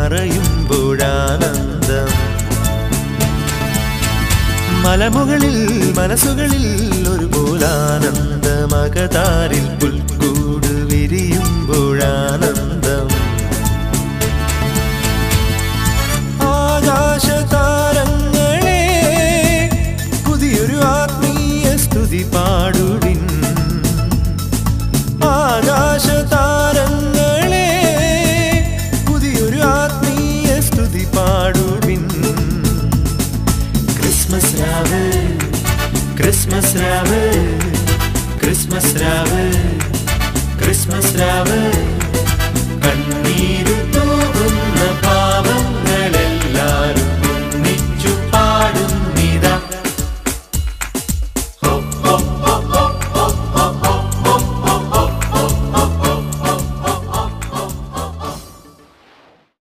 മറയുമ്പോഴാനന്ദം മലമുകളിൽ മനസ്സുകളിൽ ഒരു പോലാനന്ദമകതാരിൽ പുൽക്കൂട് വിരിയുമ്പോഴാനന്ദം ആകാശതാരങ്ങളെ പുതിയൊരു ആത്മീയ സ്തുതി പാടുവിൻ ആകാശതാരങ്ങളെ പുതിയൊരു ആത്മീയ സ്തുതി പാടുവിൻ ക്രിസ്മസ് രാവ് ക്രിസ്മസ് രാവ് ക്രിസ്മസ് രാവ് ക്രിസ്മസ് രാവ്